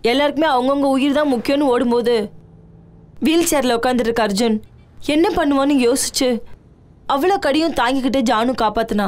எல்லாருக்குமே அவங்கவுங்க உயிர் தான் முக்கியம்னு ஓடும்போது வீல் சேரில் உட்காந்துட்டு இருக்க அர்ஜுன் என்ன பண்ணுவான்னு யோசிச்சு அவ்வளோ கடியும் தாங்கிக்கிட்டு ஜானு காப்பாத்துனா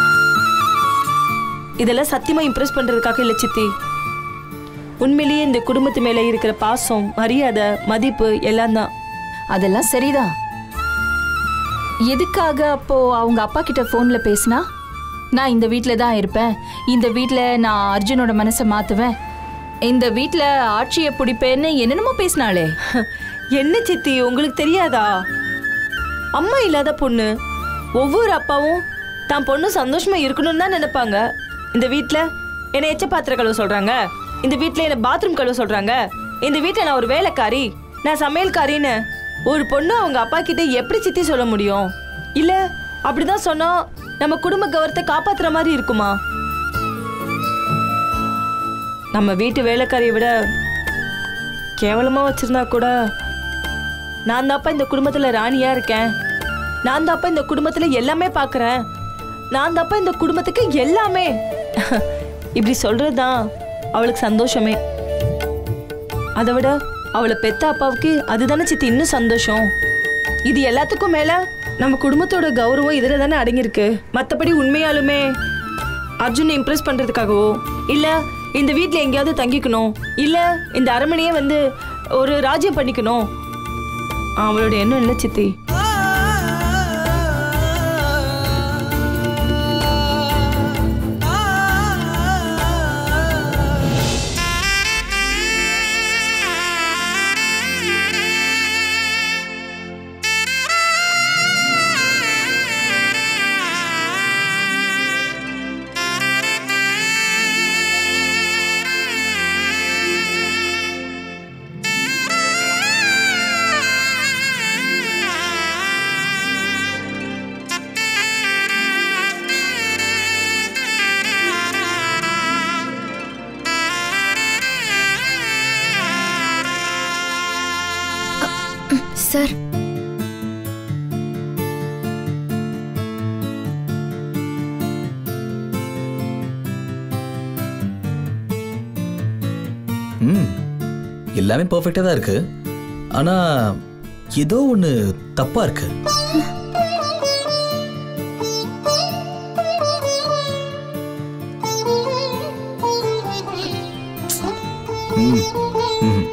இதெல்லாம் சத்தியமா இம்ப்ரெஸ் பண்றதுக்காக இல்லை சித்தி உண்மையிலேயே இந்த குடும்பத்து மேல இருக்கிற பாசம் மரியாதை மதிப்பு எல்லாம் தான் அதெல்லாம் சரிதான் எதுக்காக அப்போ அவங்க அப்பா கிட்ட ஃபோன்ல பேசினா நான் இந்த வீட்ல தான் இருப்பேன் இந்த வீட்ல நான் அர்ஜுனோட மனசை மாத்துவேன் இந்த வீட்ல ஆட்சியை பிடிப்பேன்னு என்னென்னமோ பேசினாளே என்ன சித்தி உங்களுக்கு தெரியாதா அம்மா இல்லாத பொண்ணு ஒவ்வொரு அப்பாவும் தான் பொண்ணு சந்தோஷமா இருக்கணும்னு தான் நினைப்பாங்க இந்த வீட்ல என்னை எச்ச பாத்திர கழுவ சொல்றாங்க இந்த வீட்ல என்ன பாத்ரூம் கழுவ சொல்றாங்க இந்த வீட்ல நான் ஒரு வேலைக்காரி நான் சமையல்காரின்னு ஒரு பொண்ணு அவங்க அப்பா கிட்ட எப்படி சித்தி சொல்ல முடியும் இல்ல அப்படிதான் சொன்னா நம்ம குடும்ப கௌரவத்தை காப்பாத்துற மாதிரி இருக்குமா நம்ம வீட்டு வேலைக்காரியை விட கேவலமா வச்சிருந்தா கூட நான் தான்ப்பா இந்த குடும்பத்துல ராணியா இருக்கேன் நான் தான்ப்பா இந்த குடும்பத்துல எல்லாமே பாக்குறேன் நான் தான்ப்பா இந்த குடும்பத்துக்கு எல்லாமே இப்படி சொல்றதுதான் அவளுக்கு சந்தோஷமே அதை விட அவளை பெத்த அப்பாவுக்கு அதுதானே சித்தி இன்னும் சந்தோஷம் இது எல்லாத்துக்கும் மேல நம்ம குடும்பத்தோட கௌரவம் இதுல தானே அடங்கியிருக்கு மத்தபடி உண்மையாலுமே அர்ஜுனை இம்ப்ரெஸ் பண்றதுக்காகவோ இல்ல இந்த வீட்ல எங்கேயாவது தங்கிக்கணும் இல்ல இந்த அரண்மனையே வந்து ஒரு ராஜ்யம் பண்ணிக்கணும் அவளோட எண்ணம் இல்லை சித்தி சார் ம் எல்லாமே பர்ஃபெக்டாக தான் இருக்கு ஆனா ஏதோ ஒன்று தப்பா இருக்கு ம் ம்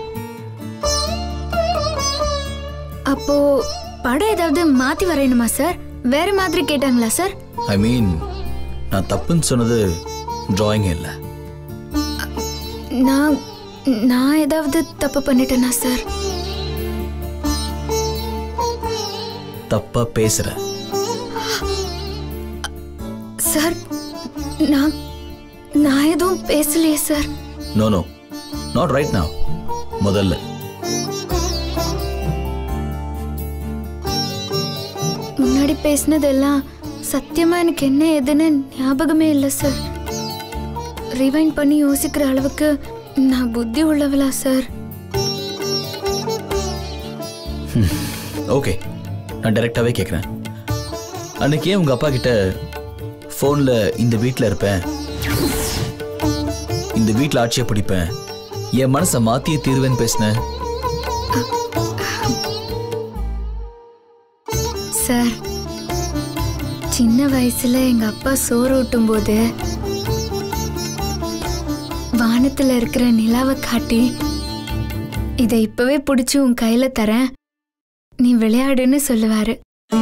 அப்போ படம் ஏதாவது மாத்தி வரையணுமா சார் வேற மாதிரி கேட்டாங்களா சார் ஐ மீன் நான் தப்புன்னு சொன்னது டிராயிங் இல்லை நான் நான் ஏதாவது தப்பு பண்ணிட்டேனா சார் தப்பா பேசுற சார் நான் நான் எதுவும் பேசலையே sir no no not right now முதல்ல முன்னாடி பேசினதெல்லாம் சத்தியமா எனக்கு என்ன ஏதுன்னு ஞாபகமே இல்லை சார் ரிவைண்ட் பண்ணி யோசிக்கிற அளவுக்கு நான் புத்தி உள்ளவளா சார் ஓகே நான் டைரெக்டாகவே கேட்குறேன் அன்னைக்கு ஏன் உங்கள் அப்பா கிட்ட ஃபோனில் இந்த வீட்டில் இருப்பேன் இந்த வீட்டில் ஆட்சியை பிடிப்பேன் என் மனசை மாற்றியே தீருவேன்னு பேசினேன் சார் சின்ன வயசுல எங்க அப்பா சோறு ஊட்டும் போது வானத்துல இருக்கிற நிலாவை காட்டி இதை இப்பவே பிடிச்சி உன் கையில தரேன் நீ விளையாடுன்னு சொல்லுவாரு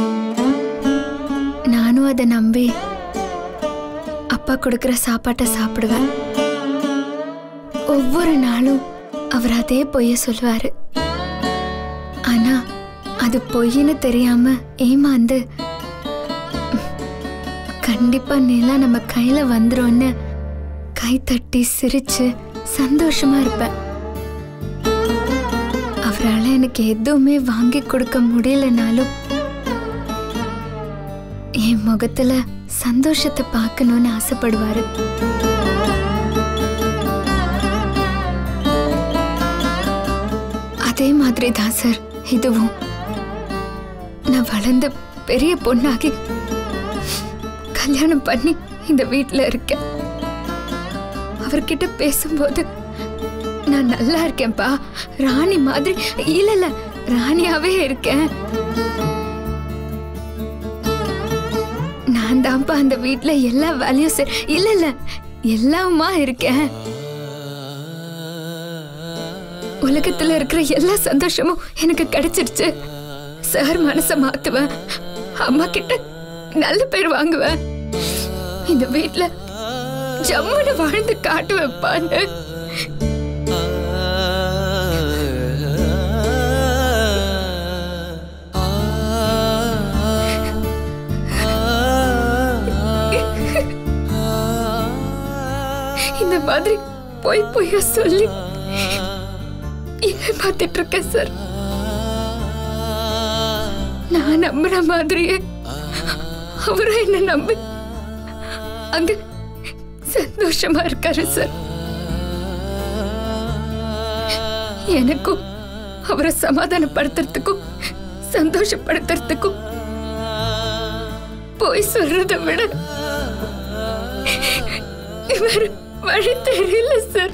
நானும் அதை நம்பி அப்பா கொடுக்கிற சாப்பாட்டை சாப்பிடுவேன் ஒவ்வொரு நாளும் அவர் அதே பொய்ய சொல்லுவாரு ஆனா அது பொய்ன்னு தெரியாம ஏமாந்து கண்டிப்பா நிலா நம்ம கையில வந்துரும்னு கை தட்டி சிரிச்சு சந்தோஷமா இருப்பேன் அவரால் எனக்கு எதுவுமே வாங்கி கொடுக்க முடியலனாலும் என் முகத்துல சந்தோஷத்தை பார்க்கணும்னு ஆசைப்படுவாரு அதே மாதிரி தான் சார் இதுவும் நான் வளர்ந்து பெரிய பொண்ணாகி கல்யாணம் பண்ணி இந்த வீட்டில் இருக்கேன் அவர்கிட்ட பேசும்போது நான் நல்லா இருக்கேன்ப்பா ராணி மாதிரி இல்ல இல்ல ராணியாவே இருக்கேன் நான் தான்ப்பா அந்த வீட்ல எல்லா வேலையும் செய் இல்ல இல்ல எல்லாமா இருக்கேன் உலகத்துல இருக்கிற எல்லா சந்தோஷமும் எனக்கு கிடைச்சிருச்சு சார் மனச மாத்துவேன் அம்மா கிட்ட நல்ல பேர் வாங்குவேன் இந்த வீட்ல ஜம்முன்னு வாழ்ந்து காட்டு வைப்பான்னு இந்த மாதிரி பொய் பொய்யா சொல்லி ஏமாத்திட்டு இருக்கேன் சார் நான் நம்புற மாதிரியே அவரும் என்ன நம்பி அங்க சந்தோஷமா இருக்காரு சார் எனக்கும் அவரை சமாதானப்படுத்துறதுக்கும் சந்தோஷப்படுத்துறதுக்கும் போய் சொல்றதை விட இவர் வழி தெரியல சார்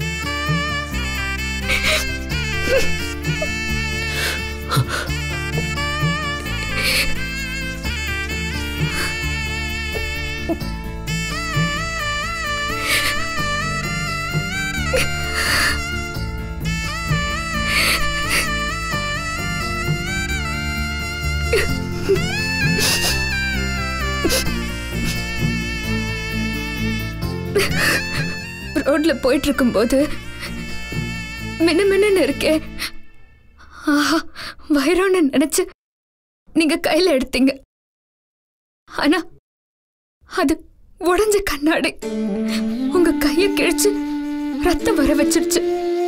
ரோட்ல போயிட்டு இருக்கும்போது மின்ன மின்னு இருக்கே ஆஹா வைரம்னு நினைச்சு நீங்க கையில எடுத்தீங்க ஆனா அது உடைஞ்ச கண்ணாடி உங்க கைய கிழிச்சு ரத்தம் வர வச்சிருச்சு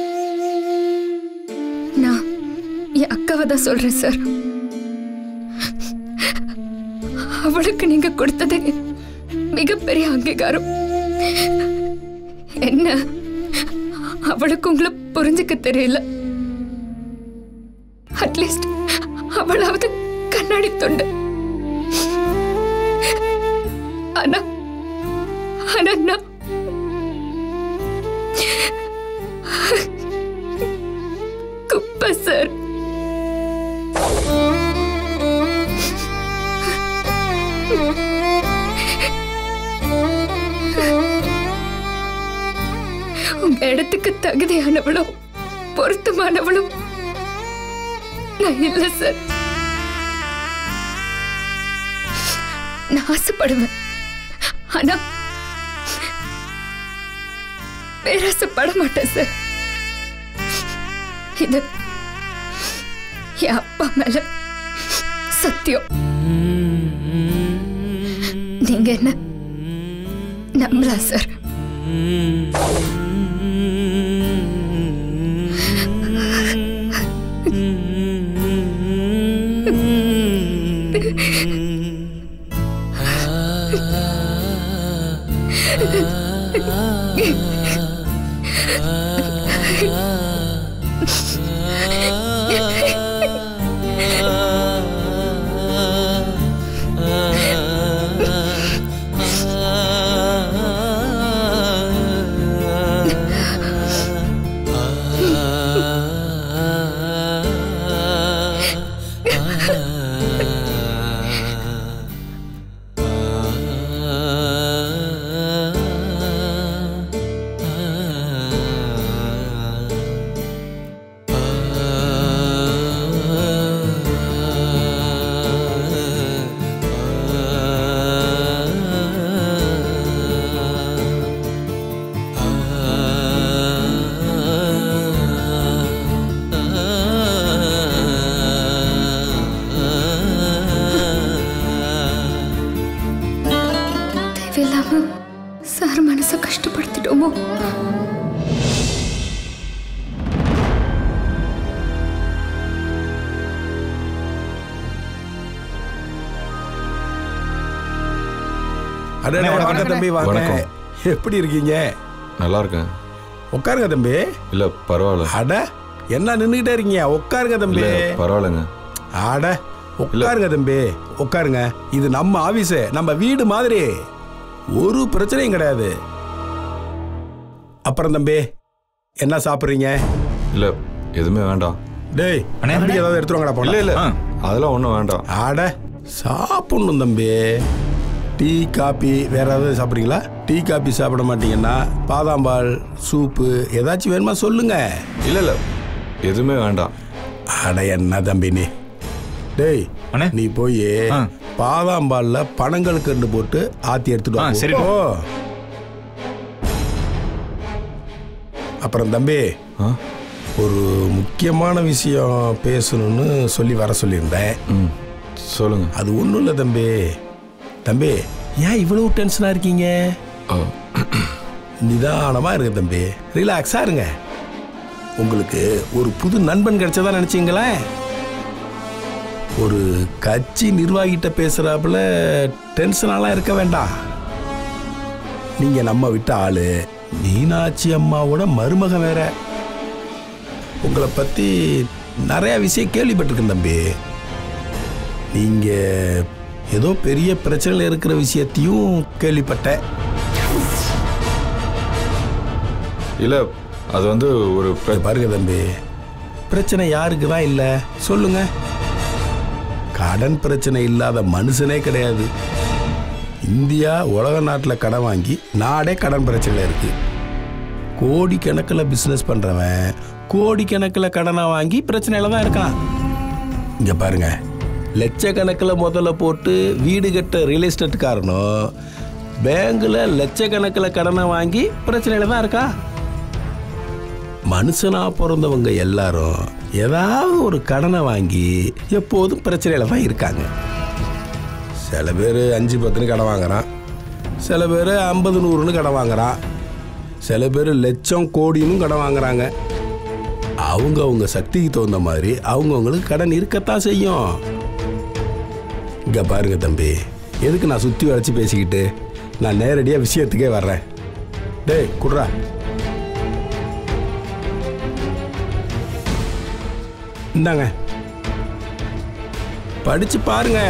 நான் என் அக்காவை தான் சொல்றேன் சார் அவளுக்கு நீங்க கொடுத்தது மிகப்பெரிய அங்கீகாரம் என்ன அவளுக்கு உங்களை புரிஞ்சுக்க தெரியல அட்லீஸ்ட் அவளாவது கண்ணாடி தொண்டு ஆனா ஆனா நான் குப்பை சார் உங்க இடத்துக்கு தகுதியானவளும் பொருத்தமானவளும் நான் இல்ல சார் நான் ஆசைப்படுவேன் ஆனா பேராசைப்பட மாட்டேன் சார் இது என் அப்பா மேல சத்தியம் நீங்க என்ன நம்பலாம் சார் தேவையில்லாம சார் மனசை கஷ்டப்படுத்திட்டோமோ அடடே, வாங்க தம்பி வாங்க வணக்கம். எப்படி இருக்கீங்க நல்லா இருக்கேன் உட்காருங்க தம்பி இல்ல பரவாயில்ல அட என்ன நின்றுகிட்டே இருக்கீங்க உட்காருங்க தம்பி இல்ல பரவாயில்லைங்க அட உட்காருங்க தம்பி உட்காருங்க இது நம்ம ஆபீஸ் நம்ம வீடு மாதிரி ஒரு பிரச்சனையும் கிடையாது அப்புறம் தம்பி என்ன சாப்பிட்றீங்க இல்ல எதுவுமே வேண்டாம் டேய் அண்ணே. அப்படி ஏதாவது எடுத்துருவாங்கடா இல்ல போல இல்ல ஆ. அதெல்லாம் ஒன்றும் வேண்டாம் ஆட சாப்பிடணும் தம்பி டீ காபி வேற ஏதாவது சாப்பிட்றீங்களா டீ காபி சாப்பிட மாட்டீங்கன்னா பாதாம்பால் சூப்பு ஏதாச்சும் வேணுமா சொல்லுங்க இல்ல இல்ல எதுவுமே வேண்டாம் அட என்ன தம்பி நீ டேய் அண்ணே. நீ போய் ஆ. பாதாம்பால்ல பனங்கள் கண்டு போட்டு ஆத்தி எடுத்துட்டு ஆ, வா சரி. ஓ அப்புறம் தம்பி ஆ? ஒரு முக்கியமான விஷயம் பேசணும்னு சொல்லி வர சொல்லியிருந்தேன் ம் சொல்லுங்க அது ஒன்றும் இல்லை தம்பி தம்பி ஏன் இவ்வளவு டென்ஷனாக இருக்கீங்க ஆ, நிதானமாக இருங்க தம்பி ரிலாக்ஸாக இருங்க உங்களுக்கு ஒரு புது நண்பன் கிடைச்சதா நினச்சிங்களேன் ஒரு கட்சி நிர்வாகிட்ட பேசுகிறாப்புல டென்ஷனாலாம் இருக்க வேண்டாம் நீங்கள் நம்ம விட்ட ஆளு மீனாட்சி அம்மாவோட மருமக வேற உங்களை பற்றி நிறைய விஷயம் கேள்விப்பட்டிருக்கேன் தம்பி நீங்கள் ஏதோ பெரிய பிரச்சனையில் இருக்கிற விஷயத்தையும் கேள்விப்பட்டேன் இல்ல அது வந்து ஒரு இங்க பிர- பாருங்க தம்பி பிரச்சனை யாருக்கு தான் இல்லை சொல்லுங்க கடன் பிரச்சனை இல்லாத மனுஷனே கிடையாது இந்தியா உலக நாட்டில் கடன் வாங்கி நாடே கடன் பிரச்சனையில் இருக்கு கோடிக்கணக்கில் பிஸ்னஸ் பண்ணுறவன் கோடிக்கணக்கில் கடனை வாங்கி பிரச்சனையில தான் இருக்கான் இங்கே பாருங்க லட்சக்கணக்கில் முதல்ல போட்டு வீடு கட்ட ரியல் எஸ்டேட்காரனும் பேங்கில் லட்சக்கணக்கில் கடனை வாங்கி பிரச்சனையில தான் இருக்கா மனுஷனா பிறந்தவங்க எல்லாரும் ஏதாவது ஒரு கடனை வாங்கி எப்போதும் பிரச்சனையில தான் இருக்காங்க சில பேர் அஞ்சு பத்துன்னு கடன் வாங்குறான் சில பேர் ஐம்பது நூறுன்னு கடன் வாங்குறான் சில பேர் லட்சம் கோடின்னு கடன் வாங்குறாங்க அவங்க அவங்க சக்திக்கு தகுந்த மாதிரி அவங்கவுங்களுக்கு கடன் இருக்கத்தான் செய்யும் இங்க பாருங்க தம்பி எதுக்கு நான் சுற்றி வளைச்சு பேசிக்கிட்டு நான் நேரடியாக விஷயத்துக்கே வர்றேன் டேய் குட்ரா இந்தாங்க படிச்சு பாருங்க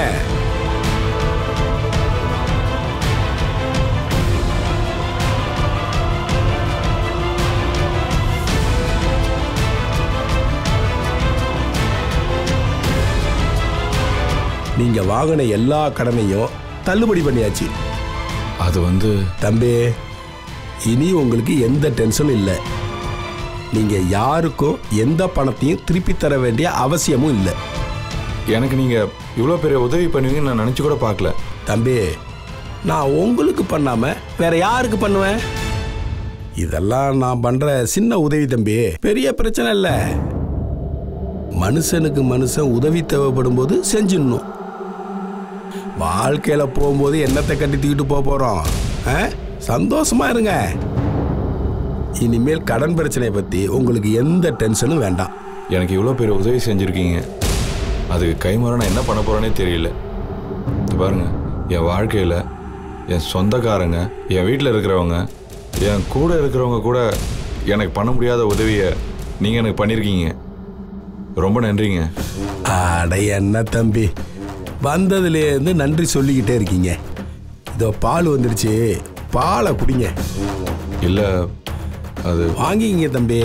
நீங்க வாங்கின எல்லா கடனையும் தள்ளுபடி பண்ணியாச்சு அது வந்து தம்பி இனி உங்களுக்கு எந்த டென்ஷனும் இல்லை நீங்க யாருக்கும் எந்த பணத்தையும் திருப்பி தர வேண்டிய அவசியமும் இல்லை எனக்கு நீங்க இவ்வளோ பெரிய உதவி பண்ணுவீங்கன்னு நான் நினைச்சு கூட பார்க்கல தம்பி நான் உங்களுக்கு பண்ணாம வேற யாருக்கு பண்ணுவேன் இதெல்லாம் நான் பண்ற சின்ன உதவி தம்பி பெரிய பிரச்சனை இல்லை மனுஷனுக்கு மனுஷன் உதவி தேவைப்படும் போது செஞ்சிடணும் வாழ்க்கையில போகும்போது என்னத்தை கட்டி தூக்கிட்டு போக போறோம் ஆ? சந்தோஷமா இருங்க இனிமேல் கடன் பிரச்சனையை பத்தி உங்களுக்கு எந்த டென்ஷனும் வேண்டாம் எனக்கு இவ்வளோ பெரிய உதவி செஞ்சுருக்கீங்க அதுக்கு கைமாற நான் என்ன பண்ண போகிறேனே தெரியல இது பாருங்க என் வாழ்க்கையில் என் சொந்தக்காரங்க என் வீட்டில் இருக்கிறவங்க என் கூட இருக்கிறவங்க கூட எனக்கு பண்ண முடியாத உதவியை நீங்கள் எனக்கு பண்ணியிருக்கீங்க ரொம்ப நன்றிங்க அட என்ன தம்பி வந்ததுலேருந்து நன்றி சொல்லிக்கிட்டே இருக்கீங்க இதோ பால் வந்துருச்சு பாலை குடிங்க இல்லை அது வாங்கிக்கிங்க தம்பி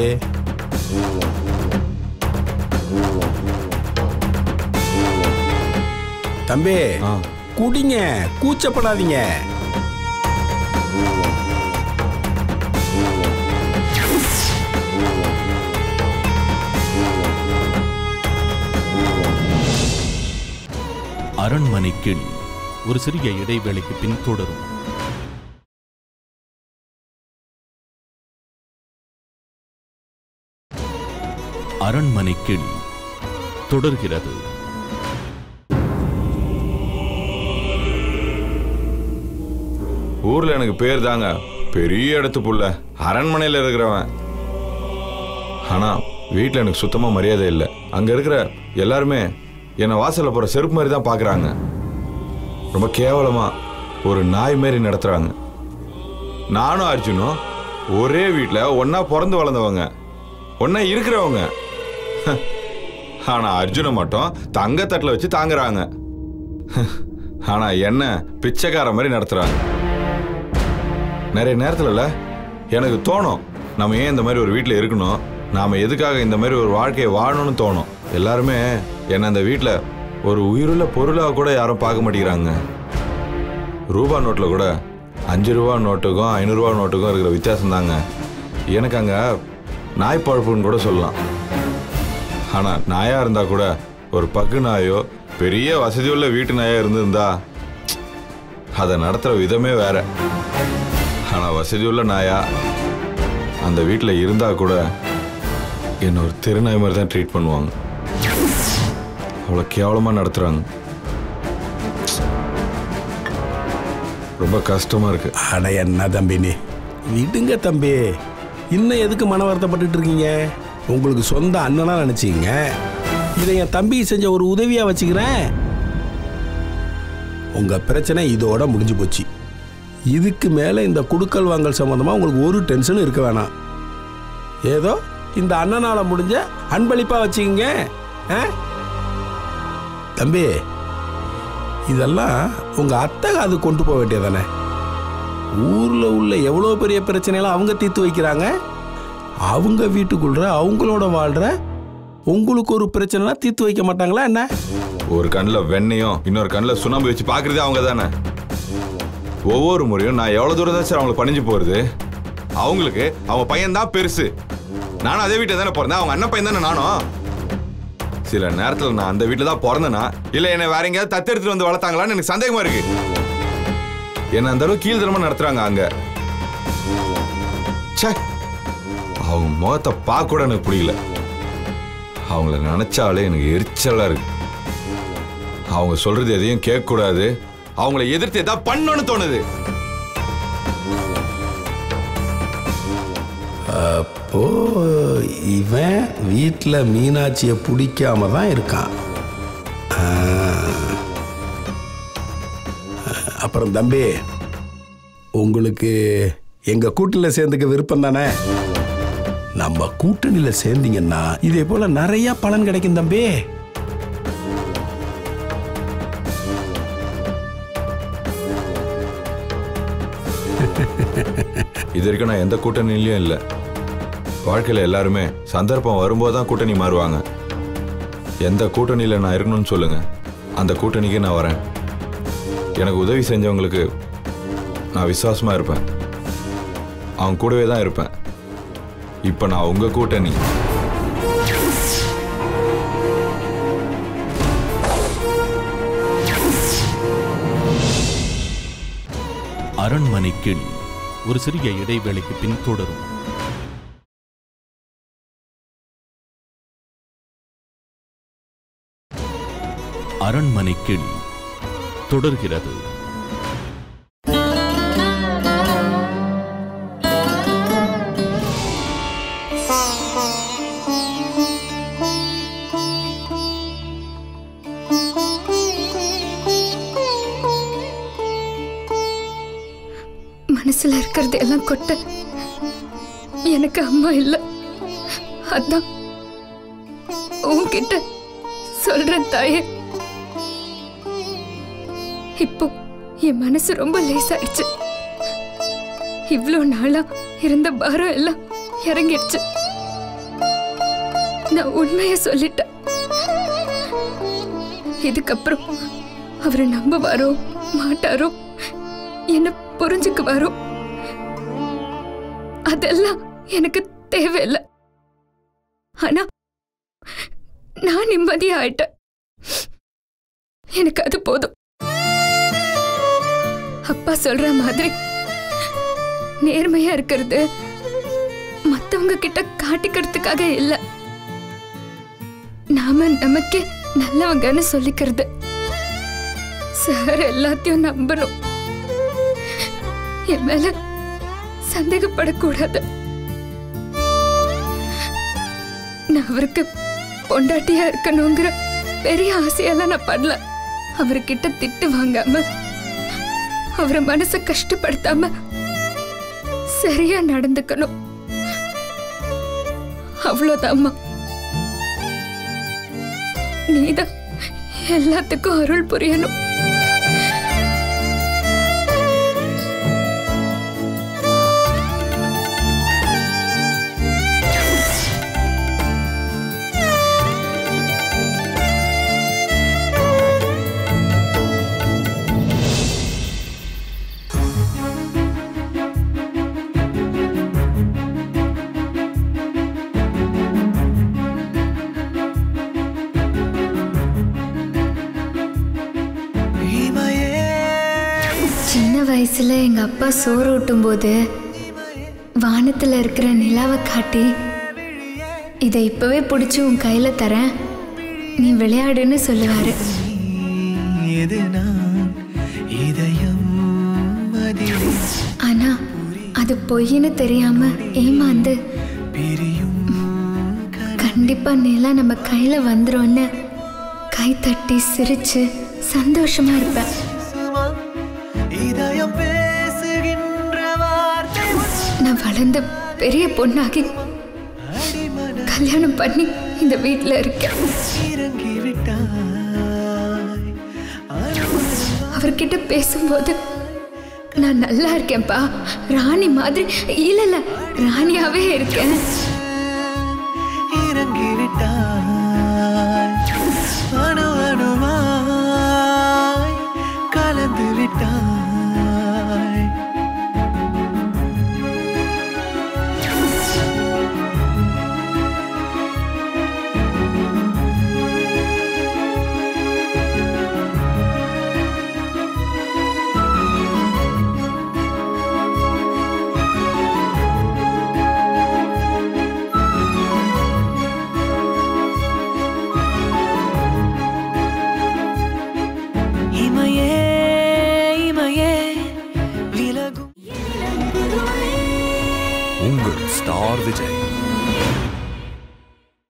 தம்பி ஆ. குடிங்க கூச்சப்படாதீங்க அரண்மனை கிளி ஒரு சிறிய இடைவேளைக்கு பின் தொடரும் அரண்மனை கிளி தொடர்கிறது ஊரில் எனக்கு பேர் தாங்க பெரிய இடத்து புள்ள அரண்மனையில் இருக்கிறவன் ஆனால் வீட்டில் எனக்கு சுத்தமாக மரியாதை இல்லை அங்கே இருக்கிற எல்லாருமே என்னை வாசலில் போகிற செருப்பு மாதிரி தான் பார்க்குறாங்க ரொம்ப கேவலமாக ஒரு நாய் மாரி நடத்துகிறாங்க நானும் அர்ஜுனும் ஒரே வீட்டில் ஒன்றா பிறந்து வளர்ந்தவங்க ஒன்றா இருக்கிறவங்க ஆனால் அர்ஜுனை மட்டும் தங்கத்தட்டில் வச்சு தாங்குறாங்க ஆனால் என்ன பிச்சைக்கார மாதிரி நடத்துகிறாங்க நிறைய நேரத்துல எனக்கு தோணும் நம்ம ஏன் இந்த மாதிரி ஒரு வீட்டில் இருக்கணும் நாம் எதுக்காக இந்த மாதிரி ஒரு வாழ்க்கையை வாழணும்னு தோணும் எல்லாருமே என்னை அந்த வீட்டில் ஒரு உயிருள்ள பொருளாக கூட யாரும் பார்க்க மாட்டேங்கிறாங்க ரூபா நோட்டில் கூட அஞ்சு ரூபா நோட்டுக்கும் ஐநூறுரூவா நோட்டுக்கும் இருக்கிற வித்தியாசம் தாங்க எனக்கு அங்கே நாய் பழப்புன்னு கூட சொல்லலாம் ஆனால் நாயாக இருந்தால் கூட ஒரு பக்கு நாயோ பெரிய வசதியுள்ள வீட்டு நாயாக இருந்திருந்தா அதை நடத்துகிற விதமே வேற ஆனால் வசதியுள்ள நாயா அந்த வீட்டில் இருந்தால் கூட என்ன ஒரு திருநாய் மாதிரி தான் ட்ரீட் பண்ணுவாங்க அவ்வளோ கேவலமாக நடத்துகிறாங்க ரொம்ப கஷ்டமாக இருக்கு அட என்ன தம்பி நீ விடுங்க தம்பி இன்னும் எதுக்கு மன வருத்தப்பட்டுட்டு இருக்கீங்க உங்களுக்கு சொந்த அண்ணனா நினைச்சீங்க இதை என் தம்பி செஞ்ச ஒரு உதவியா வச்சுக்கிறேன் உங்க பிரச்சனை இதோட முடிஞ்சு போச்சு இதுக்கு மேல இந்த குடுக்கல் வாங்கல் சம்பந்தமா உங்களுக்கு ஒரு டென்ஷனும் இருக்க வேணாம் ஏதோ இந்த அண்ணனால முடிஞ்ச அன்பளிப்பா வச்சுக்கோங்க ஆ? தம்பி இதெல்லாம் உங்க அத்தை அது கொண்டு போக வேண்டியதானே ஊர்ல உள்ள எவ்வளோ பெரிய பிரச்சனையெல்லாம் அவங்க தீர்த்து வைக்கிறாங்க அவங்க வீட்டுக்குள்ள அவங்களோட வாழ்ற உங்களுக்கு ஒரு பிரச்சனைலாம் தீர்த்து வைக்க மாட்டாங்களா என்ன ஒரு கண்ணில் வெண்ணையும் இன்னொரு கண்ணில் சுண்ணாம்பு வச்சு பார்க்குறதே அவங்க தானே ஒவ்வொரு முறையும் நான் எவ்வளோ தூரம் தான் சார் அவங்களுக்கு பணிஞ்சு போகிறது அவங்களுக்கு அவங்க பையன் தான் பெருசு நானும் அதே வீட்டில் தானே பிறந்தேன் அவங்க அண்ணன் பையன் தானே நானும் சில நேரத்தில் நான் அந்த வீட்டில் தான் பிறந்தேனா இல்லை என்னை வேற எங்கேயாவது தத்தெடுத்துட்டு வந்து வளர்த்தாங்களான்னு எனக்கு சந்தேகமா இருக்கு என்ன அந்த அளவு கீழ்தரமா நடத்துறாங்க அங்க ச்சே அவங்க முகத்தை பார்க்க கூட எனக்கு பிடிக்கல அவங்கள நினைச்சாலே எனக்கு எரிச்சலா இருக்கு அவங்க சொல்றது எதையும் கேட்க கூடாது அவங்கள எதிர்த்து ஏதாவது பண்ணணும்னு தோணுது அப்போ இவன் வீட்டில் மீனாட்சியை பிடிக்காம தான் இருக்கான் ஆ. அப்புறம் தம்பி உங்களுக்கு எங்க கூட்டணியில் சேர்ந்துக்க விருப்பம் தானே நம்ம கூட்டணியில் சேர்ந்தீங்கன்னா இதே போல நிறைய பலன் கிடைக்கும் தம்பி இது வரைக்கும் நான் எந்த கூட்டணியிலையும் இல்லை வாழ்க்கையில் எல்லாருமே சந்தர்ப்பம் வரும்போது தான் கூட்டணி மாறுவாங்க எந்த கூட்டணியில் நான் இருக்கணும்னு சொல்லுங்க அந்த கூட்டணிக்கு நான் வரேன் எனக்கு உதவி செஞ்சவங்களுக்கு நான் விசுவாசமாக இருப்பேன் அவங்க கூடவே தான் இருப்பேன் இப்போ நான் உங்கள் கூட்டணி அரண்மனை கிளி ஒரு சிறிய இடைவேளைக்கு பின் தொடரும் அரண்மனை கிளி தொடர்கிறது மனசுல இருக்கிறது எல்லாம் கொட்ட எனக்கு அம்மா இல்ல அதான் உன்கிட்ட சொல்றேன் தாயே இப்போ என் மனசு ரொம்ப லேசாயிடுச்சு இவ்வளோ நாளா இருந்த பாரம் எல்லாம் இறங்கிடுச்சு நான் உண்மையை சொல்லிட்டேன் இதுக்கப்புறம் அவரை நம்புவாரோ மாட்டாரோ என்ன புரிஞ்சுக்குவாரோ அதெல்லாம் எனக்கு தேவையில்லை ஆனா நான் நிம்மதியா ஆயிட்டேன் எனக்கு அது போதும் அப்பா சொல்ற மாதிரி நேர்மையா இருக்கிறது மத்தவங்க கிட்ட காட்டிக்கிறதுக்காக இல்ல நாம நமக்கே நல்லவங்கன்னு சொல்லிக்கிறது சார் எல்லாத்தையும் நம்பணும் என் மேல சந்தேகப்படக்கூடாது நான் அவருக்கு பொண்டாட்டியா இருக்கணுங்கிற பெரிய ஆசையெல்லாம் நான் பண்ணல அவர்கிட்ட திட்டு வாங்காம அவரை மனசை கஷ்டப்படுத்தாம சரியா நடந்துக்கணும் அவ்வளவுதாம்மா நீதான் எல்லாத்துக்கும் அருள் புரியணும் வயசுல எங்க அப்பா சோறு ஊட்டும் போது வானத்துல இருக்கிற நிலாவை காட்டி இதை இப்பவே பிடிச்சி உன் கையில தரேன் நீ விளையாடுன்னு சொல்லுவாரு இது நான் இதயம் அதிலே ஆனா அது பொய்ன்னு தெரியாம ஏமாந்து பிரியும் கண்டிப்பா நிலா நம்ம கையில வந்துரும்னு கை தட்டி சிரிச்சு சந்தோஷமா இருப்பேன் சுமா இதயம் பேசுகின்ற வார்த்தை நான் வளர்ந்து பெரிய பொண்ணாகி கல்யாணம் பண்ணி இந்த வீட்டில் இருக்கேன் இறங்கி விட்டாய் அவர்கிட்ட பேசும்போது நான் நல்லா இருக்கேன்ப்பா ராணி மாதிரி இல்ல இல்ல ராணியாவே இருக்கேன் இறங்கி விட்டாய் அணு அணுவாய் கலந்து விட்டாய் இமையே இமையே விலகும் உங்கள் ஸ்டார் விஜய்